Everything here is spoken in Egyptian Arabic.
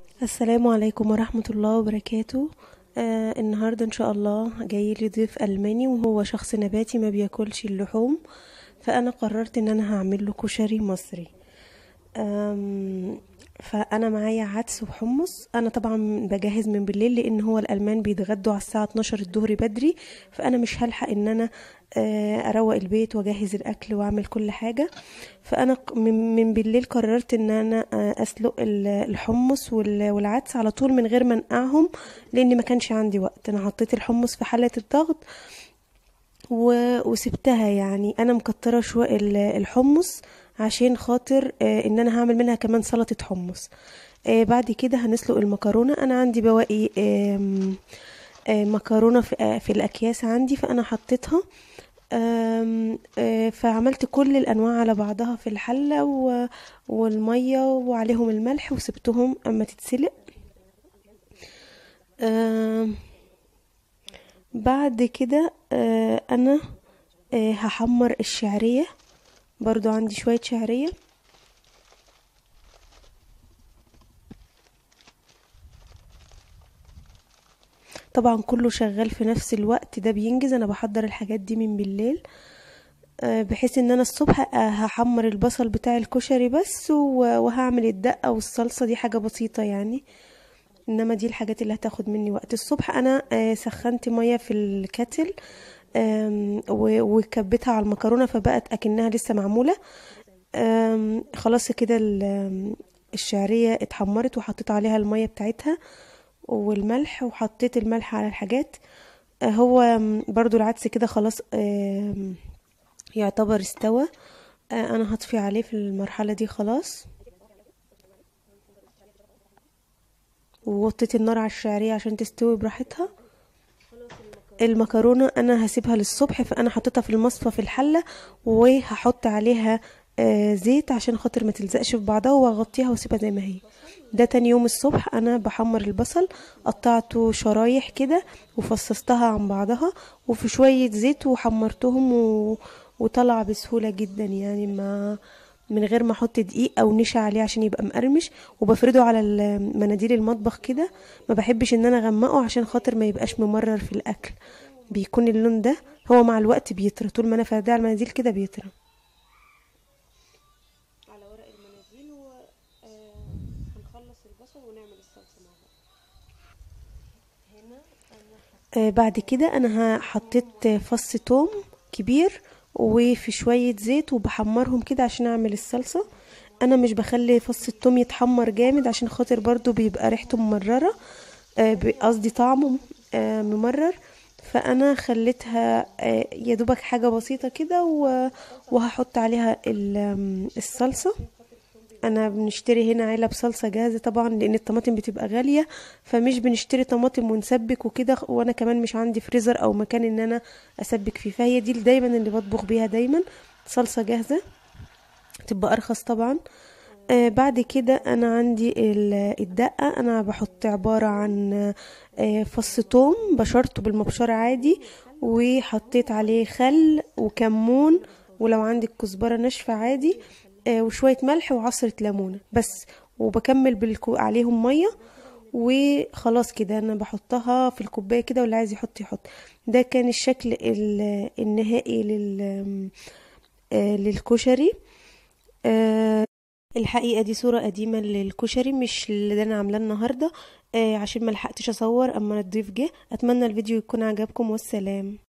السلام عليكم ورحمة الله وبركاته آه النهاردة إن شاء الله جاي لي ضيف ألماني وهو شخص نباتي ما بياكلش اللحوم فأنا قررت إن أنا هعمل له كشري مصري آم، فأنا معايا عدس وحمص أنا طبعا بجهز من بالليل لأن هو الألمان بيتغدوا على الساعة 12 الظهر بدري فأنا مش هلحق إن أنا آه، أروق البيت وأجهز الأكل وأعمل كل حاجة فأنا ق- من من بالليل قررت إن أنا آه، أسلق ال- الحمص وال- والعدس على طول من غير ما أنقعهم لأن ما كانش عندي وقت أنا حطيت الحمص في حلة الضغط و... وسبتها يعني انا مكتره شويه ال- الحمص عشان خاطر آه، ان انا هعمل منها كمان سلطه حمص آه، بعد كده هنسلق المكرونه انا عندي بواقي آم، آه، مكرونه في آه، في الاكياس عندي فانا حطيتها آم، آه، فعملت كل الانواع على بعضها في الحله و... والميه وعليهم الملح وسبتهم اما تتسلق آم، بعد كده آه، انا آه، هحمر الشعرية برضو عندي شوية شعرية طبعا كله شغال في نفس الوقت ده بينجز انا بحضر الحاجات دي من بالليل آه، بحيث ان انا الصبح آه، هحمر البصل بتاع الكشري بس و- وهعمل الدقة والصلصة دي حاجة بسيطة يعني انما دي الحاجات اللي هتاخد مني وقت الصبح انا آه، سخنت ميه في الكاتل آم، و- وكبيتها على المكرونه فبقت اكنها لسه معموله آم، خلاص كده ال- آم، الشعريه اتحمرت وحطيت عليها الميه بتاعتها والملح وحطيت الملح على الحاجات آه، هو آم، برضو العدس كده خلاص آم، يعتبر استوى آه، انا هطفي عليه في المرحله دي خلاص ووطيت النار على الشعريه عشان تستوي براحتها المكرونة انا هسيبها للصبح فانا حطيتها في المصفى في الحلة وهحط عليها آه، زيت عشان خاطر ما تلزقش في بعضها واغطيها واسيبها زي ما هي ده تاني يوم الصبح انا بحمر البصل قطعته شرايح كده وفصصتها عن بعضها وفي شوية زيت وحمرتهم و... وطلع بسهولة جدا يعني ما من غير ما احط دقيق او نشا عليه عشان يبقى مقرمش وبفرده على ال- مناديل المطبخ كده ما بحبش ان انا اغمقه عشان خاطر ما يبقاش ممرر في الاكل بيكون اللون ده هو مع الوقت بيطرى طول ما انا فرداه على المناديل كده بيطرى على ورق المناديل وهنخلص البصل ونعمل الصلصه مع بعض هنا آه، بعد كده انا ه- حطيت فص توم كبير وفي شوية زيت وبحمرهم كده عشان اعمل الصلصة انا مش بخلي فص التوم يتحمر جامد عشان خاطر برضو بيبقى ريحته ممررة آه، ب- قصدي طعمه آه، ممرر فانا خليتها آه، يا دوبك حاجة بسيطة كده و- وهحط عليها ال- آم، الصلصة انا بنشتري هنا علب صلصه جاهزه طبعا لان الطماطم بتبقى غاليه فمش بنشتري طماطم ونسبك وكده وانا كمان مش عندي فريزر او مكان ان انا اسبك فيه فهي دي دايما اللي بطبخ بيها دايما صلصه جاهزه تبقى ارخص طبعا آه بعد كده انا عندي ال- الدقه انا بحط عباره عن آه فص توم بشرته بالمبشره عادي وحطيت عليه خل وكمون ولو عندك كزبره ناشفه عادي آه وشويه ملح وعصره ليمونه بس وبكمل بالكو عليهم ميه وخلاص كده انا بحطها في الكوبايه كده واللي عايز يحط يحط ده كان الشكل ال- النهائي لل آه للكشري آه، الحقيقة دي صورة قديمة للكشري مش اللي انا عاملاه النهاردة آه، عشان ما لحقتش اصور اما الضيف جه اتمنى الفيديو يكون عجبكم والسلام